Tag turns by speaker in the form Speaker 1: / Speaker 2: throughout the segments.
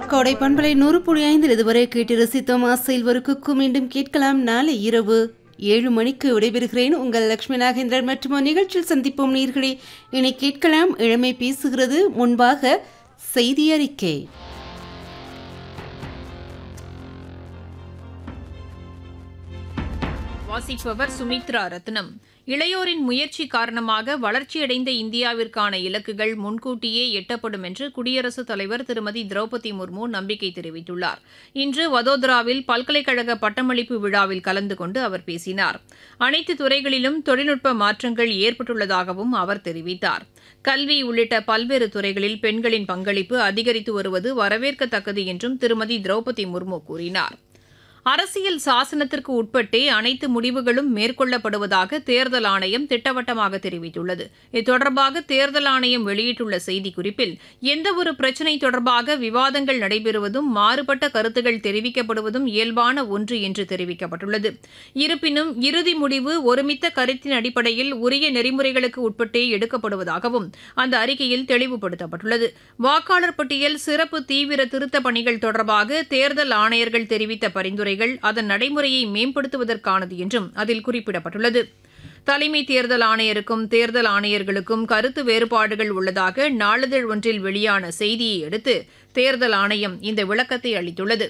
Speaker 1: கோடை பண்பலை நூறு புள்ளி ஐந்தில் இதுவரை கேட்டு ரசித்தோம் ஆசையில் ஒரு குக்கு மீண்டும் கேட்கலாம் நாளை இரவு ஏழு மணிக்கு விடைபெறுகிறேன் உங்கள் லக்ஷ்மி நாகேந்திரன் மற்றும் ஒரு நிகழ்ச்சியில் சந்திப்போம் நீர்களே இனி கேட்கலாம் இளமை பேசுகிறது முன்பாக செய்தி அறிக்கை
Speaker 2: வாசிப்பவர் சுமித்ரா ரத்னம் இளையோரின் முயற்சி காரணமாக வளர்ச்சியடைந்த இந்தியாவிற்கான இலக்குகள் முன்கூட்டியே எட்டப்படும் என்று குடியரசுத் தலைவர் திருமதி திரௌபதி முர்மு நம்பிக்கை தெரிவித்துள்ளார் இன்று வதோதராவில் பல்கலைக்கழக பட்டமளிப்பு விழாவில் கலந்து கொண்டு அவர் பேசினார் அனைத்து துறைகளிலும் தொழில்நுட்ப மாற்றங்கள் ஏற்பட்டுள்ளதாகவும் அவர் தெரிவித்தார் கல்வி உள்ளிட்ட பல்வேறு துறைகளில் பெண்களின் பங்களிப்பு அதிகரித்து வருவது வரவேற்கத்தக்கது என்றும் திருமதி திரௌபதி முர்மு கூறினார் அரசியல் சாசனத்திற்கு உட்பட்டே அனைத்து முடிவுகளும் மேற்கொள்ளப்படுவதாக தேர்தல் ஆணையம் திட்டவட்டமாக தெரிவித்துள்ளது இது தொடர்பாக தேர்தல் ஆணையம் வெளியிட்டுள்ள செய்திக்குறிப்பில் எந்தவொரு பிரச்சினை தொடர்பாக விவாதங்கள் நடைபெறுவதும் மாறுபட்ட கருத்துகள் தெரிவிக்கப்படுவதும் இயல்பான ஒன்று என்று தெரிவிக்கப்பட்டுள்ளது இருப்பினும் இறுதி முடிவு ஒருமித்த கருத்தின் அடிப்படையில் உரிய நெறிமுறைகளுக்கு உட்பட்டே எடுக்கப்படுவதாகவும் அந்த அறிக்கையில் தெளிவுபடுத்தப்பட்டுள்ளது வாக்காளர் பட்டியல் சிறப்பு தீவிர திருத்தப் பணிகள் தொடர்பாக தேர்தல் ஆணையர்கள் தெரிவித்த பரிந்துரைகள் அதன் நடைமுறையை மேம்படுத்துவதற்கானது என்றும் அதில் குறிப்பிடப்பட்டுள்ளது தலைமை தேர்தல் ஆணையருக்கும் தேர்தல் ஆணையர்களுக்கும் கருத்து வேறுபாடுகள் உள்ளதாக நாளிதழ் ஒன்றில் வெளியான செய்தியை அடுத்து தேர்தல் ஆணையம் இந்த விளக்கத்தை அளித்துள்ளது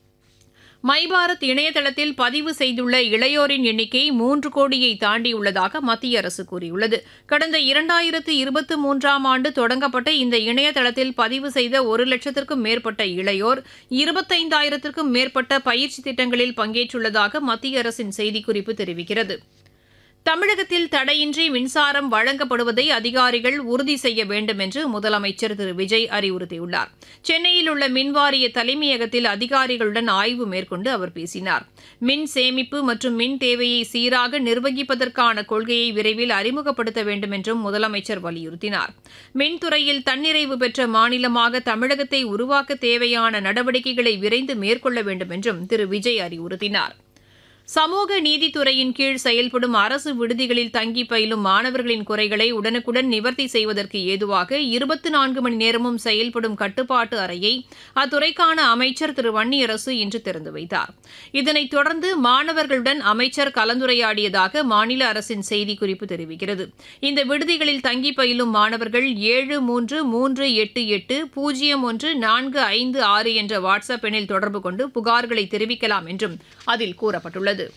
Speaker 2: மைபாரத் இணையதளத்தில் பதிவு செய்துள்ள இளையோரின் எண்ணிக்கை மூன்று கோடியை தாண்டியுள்ளதாக மத்திய அரசு கூறியுள்ளது கடந்த இரண்டாயிரத்து இருபத்தி மூன்றாம் ஆண்டு தொடங்கப்பட்ட இந்த இணையதளத்தில் பதிவு செய்த ஒரு லட்சத்திற்கும் மேற்பட்ட இளையோர் இருபத்தைந்தாயிரத்திற்கும் மேற்பட்ட பயிற்சி திட்டங்களில் பங்கேற்றுள்ளதாக மத்திய அரசின் செய்திக்குறிப்பு தெரிவிக்கிறது தமிழகத்தில் தடையின்றி மின்சாரம் வழங்கப்படுவதை அதிகாரிகள் உறுதி செய்ய வேண்டும் என்று முதலமைச்சர் திரு விஜய் அறிவுறுத்தியுள்ளார் சென்னையில் உள்ள மின்வாரிய தலைமையகத்தில் அதிகாரிகளுடன் ஆய்வு மேற்கொண்டு அவர் பேசினார் மின் சேமிப்பு மற்றும் மின் தேவையை சீராக நிர்வகிப்பதற்கான கொள்கையை விரைவில் அறிமுகப்படுத்த வேண்டும் என்றும் முதலமைச்சர் வலியுறுத்தினார் மின்துறையில் தன்னிறைவு பெற்ற மாநிலமாக தமிழகத்தை உருவாக்க தேவையான நடவடிக்கைகளை விரைந்து மேற்கொள்ள வேண்டும் என்றும் திரு விஜய் அறிவுறுத்தினார் சமூக நீதித்துறையின் கீழ் செயல்படும் அரசு விடுதிகளில் தங்கி பயிலும் மாணவர்களின் குறைகளை உடனுக்குடன் நிவர்த்தி செய்வதற்கு ஏதுவாக இருபத்தி நான்கு மணி நேரமும் செயல்படும் கட்டுப்பாட்டு அறையை அத்துறைக்கான அமைச்சர் திரு வன்னியரசு இன்று திறந்து வைத்தார் இதனைத் தொடர்ந்து மாணவர்களுடன் அமைச்சர் கலந்துரையாடியதாக மாநில அரசின் செய்திக்குறிப்பு தெரிவிக்கிறது இந்த விடுதிகளில் தங்கி பயிலும் மாணவர்கள் ஏழு மூன்று மூன்று எட்டு எட்டு பூஜ்ஜியம் ஒன்று நான்கு ஐந்து ஆறு என்ற வாட்ஸ்அப் எண்ணில் தொடர்பு கொண்டு புகார்களை தெரிவிக்கலாம் என்றும் அதில் கூறப்பட்டுள்ளது உள்ளது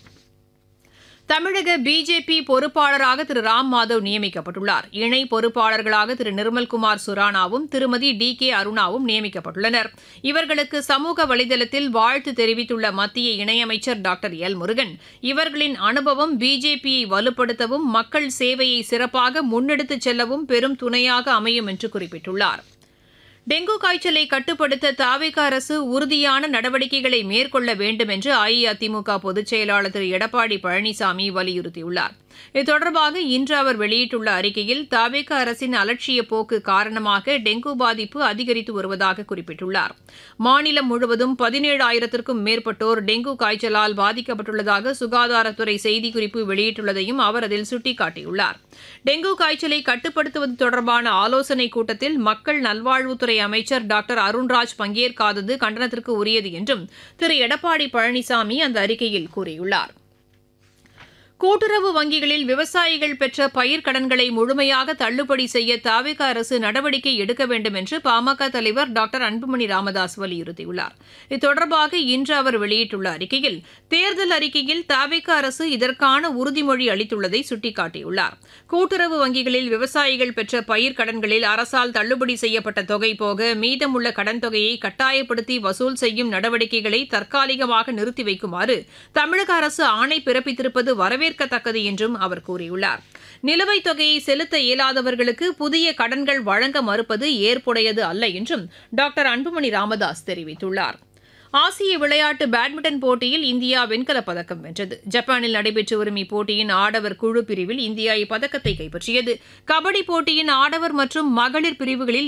Speaker 2: தமிழக பிஜேபி பொறுப்பாளராக திரு ராம் மாதவ் நியமிக்கப்பட்டுள்ளார் இணை பொறுப்பாளர்களாக திரு நிர்மல்குமார் சுரானாவும் திருமதி டி கே அருணாவும் நியமிக்கப்பட்டுள்ளனர் இவர்களுக்கு சமூக வலைதளத்தில் வாழ்த்து தெரிவித்துள்ள மத்திய இணையமைச்சர் டாக்டர் எல் முருகன் இவர்களின் அனுபவம் பிஜேபியை வலுப்படுத்தவும் மக்கள் சேவையை சிறப்பாக முன்னெடுத்துச் செல்லவும் பெரும் துணையாக அமையும் என்று குறிப்பிட்டுள்ளார் டெங்கு காய்ச்சலை கட்டுப்படுத்த தாவேக அரசு உறுதியான நடவடிக்கைகளை மேற்கொள்ள வேண்டும் என்று அஇஅதிமுக பொதுச் செயலாளர் திரு எடப்பாடி பழனிசாமி வலியுறுத்தியுள்ளார் இது தொடர்பாக இன்று அவர் வெளியிட்டுள்ள அறிக்கையில் தாவேக அரசின் அலட்சிய போக்கு காரணமாக டெங்கு பாதிப்பு அதிகரித்து வருவதாக குறிப்பிட்டுள்ளார் மாநிலம் முழுவதும் பதினேழாயிரத்திற்கும் மேற்பட்டோர் டெங்கு காய்ச்சலால் பாதிக்கப்பட்டுள்ளதாக சுகாதாரத்துறை செய்திக்குறிப்பு வெளியிட்டுள்ளதையும் அவர் அதில் சுட்டிக்காட்டியுள்ளார் டெங்கு காய்ச்சலை கட்டுப்படுத்துவது தொடர்பான ஆலோசனைக் கூட்டத்தில் மக்கள் நல்வாழ்வுத்துறை அமைச்சர் டாக்டர் அருண்ராஜ் பங்கேற்காதது கண்டனத்திற்கு உரியது என்றும் திரு எடப்பாடி பழனிசாமி அந்த அறிக்கையில் கூறியுள்ளார் கூட்டுறவு வங்கிகளில் விவசாயிகள் பெற்ற பயிர்க்கடன்களை முழுமையாக தள்ளுபடி செய்ய தாவேக அரசு நடவடிக்கை எடுக்க வேண்டும் என்று பாமக தலைவர் டாக்டர் அன்புமணி ராமதாஸ் வலியுறுத்தியுள்ளார் இது தொடர்பாக இன்று அவர் வெளியிட்டுள்ள அறிக்கையில் தேர்தல் அறிக்கையில் தாவேக அரசு இதற்கான உறுதிமொழி அளித்துள்ளதை சுட்டிக்காட்டியுள்ளார் கூட்டுறவு வங்கிகளில் விவசாயிகள் பெற்ற பயிர்க்கடன்களில் அரசால் தள்ளுபடி செய்யப்பட்ட தொகை போக மீதமுள்ள கடன் தொகையை கட்டாயப்படுத்தி வசூல் செய்யும் நடவடிக்கைகளை தற்காலிகமாக நிறுத்தி வைக்குமாறு தமிழக அரசு ஆணை பிறப்பித்திருப்பது வரவே வரவேற்கத்தக்கது என்றும் அவர் கூறியுள்ளார் நிலுவைத் தொகையை செலுத்த இயலாதவர்களுக்கு புதிய கடன்கள் வழங்க மறுப்பது ஏற்புடையது அல்ல என்றும் டாக்டர் அன்புமணி ராமதாஸ் தெரிவித்துள்ளார் ஆசிய விளையாட்டு பேட்மிண்டன் போட்டியில் இந்தியா வெண்கலப் பதக்கம் வென்றது ஜப்பானில் நடைபெற்று வரும் இப்போட்டியின் ஆடவர் குழு பிரிவில் இந்தியா இப்பதக்கத்தை கைப்பற்றியது கபடி போட்டியின் ஆடவர் மற்றும் மகளிர் பிரிவுகளில்